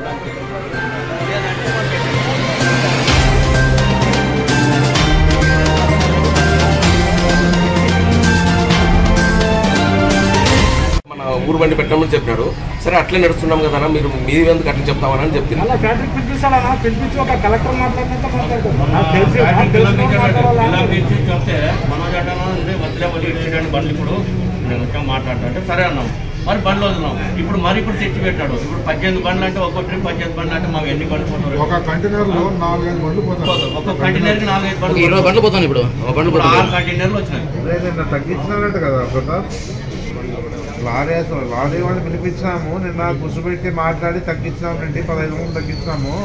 మన ఊరు బండి పెట్టామని చెప్పినాడు సరే అట్లే నడుస్తున్నాం కదా అన్న, మీరు మీరు ఎందుకు అట్లా చెప్తామని చెప్తుంది అలా ఫ్యాక్టరీ పిలిపిస్తాడన్నా పిలిపించి ఒక కలెక్టర్ మాట్లాడినట్టు మాట్లాడుతాడు నాకు తెలిసి నాకు తెలిసిన ఇలా మాట్లాడాలా? పిలిచి చెప్తే మనోజ్ అంటాను అంటే వదిలే వదిలి ఇచ్చేటండి బండ్లు ఇప్పుడు నేను వచ్చాం మాట్లాడతా అంటే సరే అన్నాం మరి బండ్లు వదిలినాం ఇప్పుడు మరి ఇప్పుడు తెచ్చి పెట్టాడు ఇప్పుడు పద్దెనిమిది బండ్లు అంటే ఒక్కో ట్రిప్ పద్దెనిమిది బండ్లు అంటే మాకు ఎన్ని బండ్లు పోతారు ఒక కంటైనర్ లో నాలుగైదు బండ్లు పోతాయి ఒక్కొక్క కంటైనర్కి నాలుగైదు ఒక బండ్లు ఇరవై బండ్లు పోతాను ఇప్పుడు ఒక బండ్లు ఇప్పుడు ఆరు పోతాను కంటైనర్లు వచ్చినాయి అదే నిన్న తగ్గించినారంట కదా ప్రతాప్ లారీ వేస్తాం లారీ వాళ్ళని పిలిపించినాము నిన్న కూర్చోబెట్టి మాట్లాడి తగ్గించినాము రండి పదహైదు వందలు తగ్గించినాము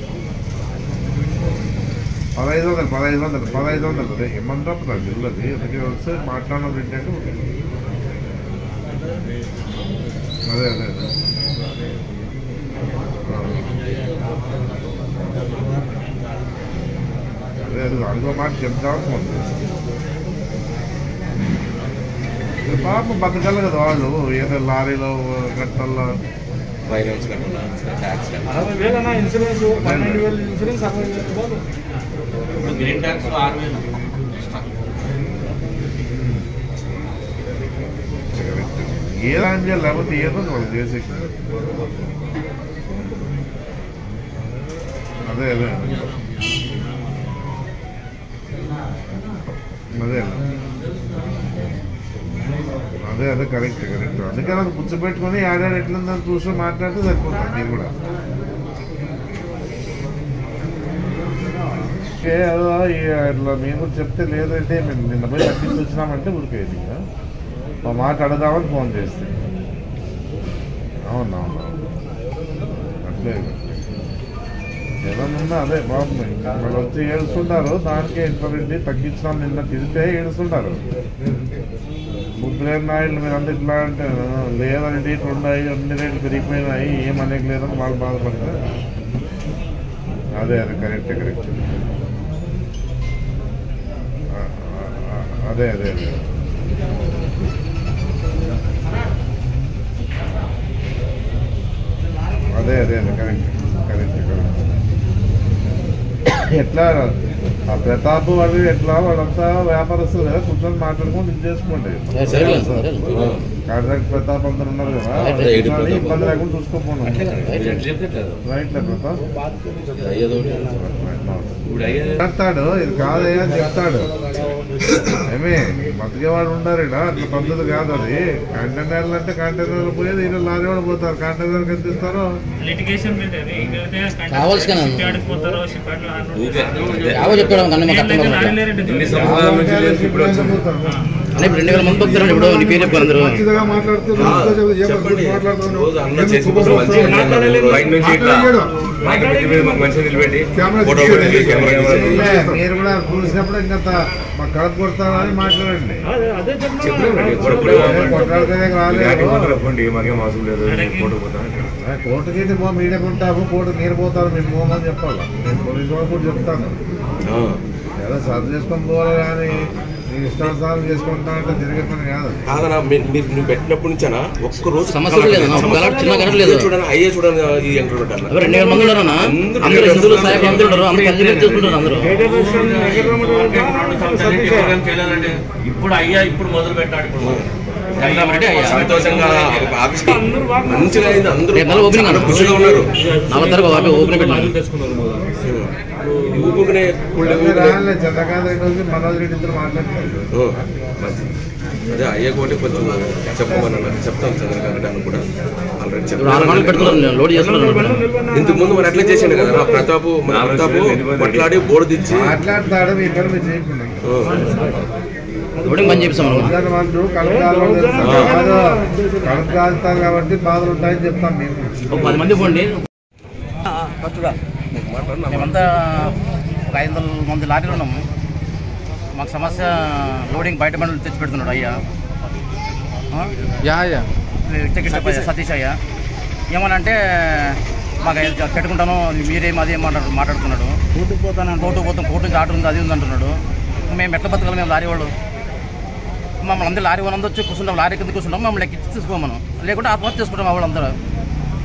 పదహైదు వందలు పదహైదు వందలు పదహైదు వందలు అదే ఏమంటారు నాకు తెలియదు అందుకే వస్తే మాట్లాడినాం రండి అంటే ఓకే. అదే అదే అదే అదే అదే అనుకో మాట చెప్దామని ఫోన్ చేశాను. పాపం బతకాలి కదా వాళ్ళు ఏదో లారీలో గట్టల్లో ఫైనాన్స్ కట్టాలా ట్యాక్స్ కట్టాలా అరవై వేలన్నా ఇన్సూరెన్స్ పన్నెండు వేలు ఇన్సూరెన్స్ అరవై వేలు రూపాయలు. ఇప్పుడు గ్రీన్ ట్యాక్స్ ఆరు వేలు ఏ లాంటి చేయాలి లేకపోతే ఏదో వాళ్ళు చేసే అదే అదే అదే అదే అదే కరెక్ట్ కరెక్ట్ అందుకని అది కూర్చోబెట్టుకొని ఆడాడు ఎట్లుందని చూసి మాట్లాడితే సరిపోతుంది మీరు కూడా ఓకే అదో ఈ ఇట్లా మేము కూడా చెప్తే లేదంటే మేము నిన్న పోయి తగ్గించి వచ్చినామంటే ఊరికేది ఇక. మా మాట అడదామని ఫోన్ చేస్తే అవునవును అట్లే ఏదన్నా అదే బాబు వాళ్ళు వచ్చి ఏడుస్తుంటారు దానికే ఇంట్లో తగ్గించినాం నిన్న తిరిగితే ఏడుస్తుంటారు ముగ్గురేం నాయుడు మీరు అంతా ఇట్లా అంటే "ఆ, లేదండి ఇట్లా ఉన్నాయి అన్ని రేట్లు పెరిగిపోయినాయి ఏమనేది లేదని వాళ్ళు బాధపడతారు అదే అదే కరెక్టే కరెక్ట్ ఆ, ఆ, ఆ, అదే అదే అదే అదే అదే అదే కరెక్ట్ కరెక్ట్ కరెక్ట్ ఎట్లా ఆ ప్రతాప్ వాళ్ళు ఎట్లా వాళ్ళంతా వ్యాపారస్తులు కదా కూర్చొని మాట్లాడుకొని ఇది చేసుకోండి సరేలే సరేలే కాంట్రాక్ట్ ప్రతాప్ అందరు ఉన్నారు కదా రైట్, రైట్. కూర్చొని ఇబ్బంది లేకుండా చూసుకోపోను మీరు ఎట్లా చెప్తే అట్లా. రైట్ లే ప్రతాప్ అయ్యేది ఒకటి. ఇప్పుడు అయ్యేది చెప్తాడు ఇది కాదయ్యా అని చెప్తాడు ఏమే బతికేవాడు ఉండారు ఈడ అట్లా పద్ధతి కాదు అది కంటైనర్లు అంటే కంటైనర్లు పోయేది ఈయన లారీ వాడు పోతారు కంటైనర్ ఎంత ఇస్తారో లిటిగేషన్ మీద అది ఇంకైతే కావాల్సిన షిప్ యార్డ్కి పోతారో షిప్ యార్డ్లో ఆన్ ఊకే. యావో చెప్పాడు కన్నా మాకు అర్థం వీళ్ళైతే కాదు నారాయణరెడ్డి ఇన్ని తెలుసు. సంవత్సరాల నుంచి లేదు, ఇప్పుడు వచ్చింది. అన్న ఇప్పుడు రెండు వేల మంది భక్తులు ఇప్పుడు నీ పేరు చెప్పారు అందరూ మంచిదిగా మాట్లాడుతూ ఆ, చెప్పండి రోజు అన్న చేసుకుంటారు మంచిగా బయట నుంచి ఇట్లా మైక్ పెట్టి మీరు మాకు మంచిగా నిలబెట్టి కెమెరా ఫోటో పెట్టి కెమెరా తీసి మీరు కూడా చూసినప్పుడు ఇంకా మా కడుపు కొడతారని మాట్లాడండి అదే అదే చెప్తున్నా. చెప్పండి ఎప్పుడు కొట్లాడితేనే రాలేదు మాకేం అవసరం లేదు ఫోటో పోతాను కోర్టుకి పో మీడియా ఉంటాము కోర్టు మీరు పోతారు మీరు పోమని చెప్పాలి నేను పోలీసు వాళ్ళు కూడా చెప్తాను ఏదో సర్వ్ చేసుకొని పోవాలి కానీ నీ ఇష్టానుసారం చేసుకుంటా అంటే జరిగే పని కాదు అది. కాదనా మీరు మీరు నువ్వు పెట్టినప్పటి నుంచేనా ఒక్క రోజు సమస్య లేదు అన్న. ఒక గలాట్ చిన్న గలాట్ లేదు. చూడండి అయ్యే చూడండి ఈ ఎంటర్ అవి రెండు వేల మంది ఉన్నారు అన్న అందరూ హిందువులు సాయకులు అందరూ ఉన్నారు అందరూ కలిసి మెలిసి చేసుకుంటారు అందరూ హైదరాబాద్ రెస్టారెంట్, వెంకటరమణ రెస్టారెంట్, సతీష్ చేయాలంటే ఇప్పుడు అయ్యా ఇప్పుడు మొదలు పెట్టాడు ఇప్పుడు వెంకటరామరెడ్డి అయ్యా. సంతోషంగా ఆఫీస్ మంచిగా అయింది అందరూ రేపు నెల ఓపెనింగ్ అన్న. ఖుషిగా ఉన్నారు నలభై తారీఖు ఓపెన్ ఓపెన్ పెట్టినాను ఇది ఊపుకునే కుళ్ళే అన్నీ ఊపుకునే రాలే చంద్రకాంత్ రెడ్డి వచ్చి మనోజ్ రెడ్డి ఇద్దరు మాట్లాడుతున్నారు ఓ, మంచిది అదే అయ్యే కోటి కొంచెం చెప్పమన్నా చెప్తాం చంద్రకాంత్ రెడ్డి అని కూడా ఆల్రెడీ ఇప్పుడు ఆరు గంటలు పెడుతున్నారు లోడ్ చేస్తున్నారు ఇంతకు ముందు మరి అట్లా చేసిండు కదా నా ప్రతాప్ మన ప్రతాప్ కొట్లాడి బోర్డు తెచ్చి మాట్లాడతాడు మీ పని మీరు చేయకుండా ఓ, లోడింగ్ బంద్ చేపిస్తాం మనం ఉద్యాన వాళ్ళు కడుపు కాలు కాదు కడుపు కాలుతారు కాబట్టి బాధలు ఉంటాయని చెప్తాం మేము ఒక పది మంది పోండి మాట్లాడినా మేమంతా ఒక ఐదు వందల మంది లారీలు ఉన్నాము మాకు సమస్య లోడింగ్ బయట బండ్లు తెచ్చి పెడుతున్నాడు అయ్యా ఆ? విచ్చకృష్ణ సతీష్ అయ్యా ఏమనంటే మాకు ఐదు పెట్టుకుంటాను మీరేం అదే మాట్లాడు మాట్లాడుతున్నాడు కోర్టుకు పోతాను కోర్టు పోతాం కోర్టు నుంచి ఆర్డర్ ఉంది అది ఉంది అంటున్నాడు మేము ఎట్లా బతకాలి మేము లారీ వాళ్ళు మమ్మల్ని అందరూ లారీ వాళ్ళందరూ వచ్చి కూర్చుంటాం లారీ కింద కూర్చుంటాం మమ్మల్ని ఎక్కించి తీసుకోమను లేకుంటే ఆత్మహత్య చేసుకుంటాం మా వాళ్ళందరూ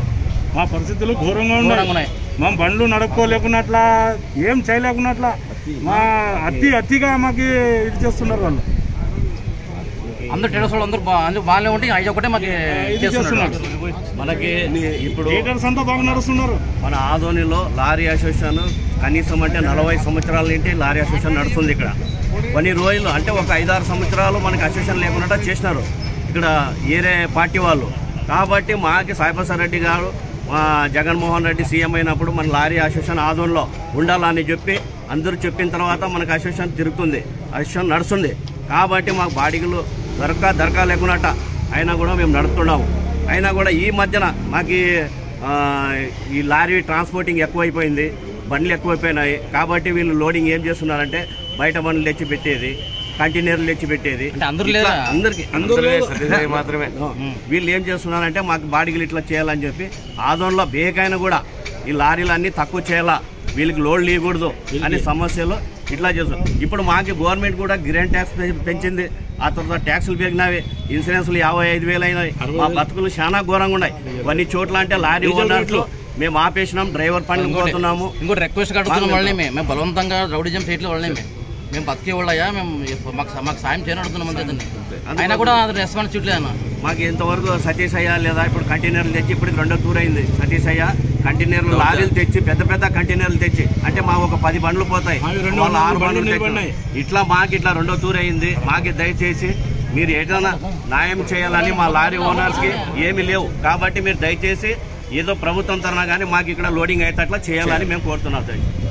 మా పరిస్థితులు ఘోరంగా ఘోరంగా ఉన్నాయి ఉన్నాయి. మా బండ్లు నడుపుకోలేకున్నట్లా ఏం చేయలేకున్నట్లా మా అతి అతిగా మాకు ఇది చేస్తున్నారు వాళ్ళు అందరు టెడర్స్ వాళ్ళు అందరూ బా- అందరూ బాగానే ఉంటే ఐదు ఒకటే మాకు ఇది చేస్తున్నారు చేస్తున్నారు మనకి ఇప్పుడు లీడర్స్ అంతా బాగా నడుస్తున్నారు మన ఆదోనిలో లారీ అసోసియేషన్ కనీసం అంటే నలభై సంవత్సరాల నుండి లారీ అసోసియేషన్ నడుస్తుంది ఇక్కడ కొన్ని రోజులు అంటే ఒక ఐదారు సంవత్సరాలు మనకి అసోసియేషన్ లేకుండా చేసినారు ఇక్కడ ఏరే పార్టీ వాళ్ళు కాబట్టి మాకి సాయిప్రసాద్ రెడ్డి గారు మా జగన్మోహన్ రెడ్డి సీఎం అయినప్పుడు మన లారీ అసోసియేషన్ ఆదోన్లో ఉండాలని చెప్పి అందరూ చెప్పిన తర్వాత మనకు అసోసియేషన్ తిరుగుతుంది అసోసియేషన్ నడుస్తుంది కాబట్టి మాకు బాడీలు దొరక దొరక లేకున్నట్ట అయినా కూడా మేము నడుపుతున్నాము అయినా కూడా ఈ మధ్యన మాకు ఈ, ఆ, ఈ లారీ ట్రాన్స్పోర్టింగ్ ఎక్కువైపోయింది బండ్లు ఎక్కువైపోయినాయి కాబట్టి వీళ్ళు లోడింగ్ ఏం చేస్తున్నారంటే బయట బండ్లు తెచ్చి పెట్టేది కంటైనర్లు తెచ్చి పెట్టేది అంటే అందరూ ఇట్లా లేదా? అందరికి అందరూ సత్యసాయి మాత్రమే వీళ్ళు ఏం చేస్తున్నారంటే మాకు బాడీలు ఇట్లా చేయాలని చెప్పి ఆదోన్లో బేకైనా కూడా ఈ లారీలు అన్ని తక్కువ చేయాలా వీళ్ళకి లోడ్లు ఇవ్వకూడదు అనే సమస్యలు ఇట్లా చేస్తారు ఇప్పుడు మాకు గవర్నమెంట్ కూడా గ్రాండ్ ట్యాక్స్ పె- పెంచింది ఆ తర్వాత ట్యాక్సులు పెరిగినవి ఇన్సూరెన్స్లు యాభై ఐదు వేలు అయినాయి మా బతుకులు చాలా ఘోరంగా ఉన్నాయి కొన్ని చోట్ల అంటే లారీ ఓనర్స్ మేము ఆపేసినాం డ్రైవర్ పనులు ఇంకోటి పోతున్నాము ఇంకోటి రిక్వెస్ట్ కడుగుతున్నాం వాళ్ళని మేము మేము బలవంతంగా రౌడిజం చేయట్లేదు వాళ్ళని మేము మేము బతికే వాళ్ళయ్యా మేము మాకు మాకు సాయం చేయని అడుగుతున్నాం అంతే దాన్ని అయినా కూడా అది రెస్పాన్స్ చూడలేదు అన్న మాకు ఇంతవరకు సతీష్ అయ్య లేదా ఇప్పుడు కంటైనర్లు తెచ్చి ఇప్పుడు రెండో టూర్ అయింది సతీష్ అయ్య కంటైనర్లు లారీలు తెచ్చి పెద్ద పెద్ద కంటైనర్లు తెచ్చి అంటే మాకు ఒక పది బండ్లు పోతాయి మావి రెండు వాళ్ళు ఆరు వందల బండ్లు బండ్లు తెచ్చినాం. నిలబడినాయి. ఇట్లా మాకు ఇట్లా రెండో టూర్ అయింది మాకు దయచేసి మీరు ఏదైనా న్యాయం చేయాలని మా లారీ ఓనర్స్కి ఏమీ లేవు కాబట్టి మీరు దయచేసి ఏదో ప్రభుత్వం తరనా కానీ మాకు ఇక్కడ లోడింగ్ అయ్యేటట్లా చేయాలని మేము కోరుతున్నాం దయచేసి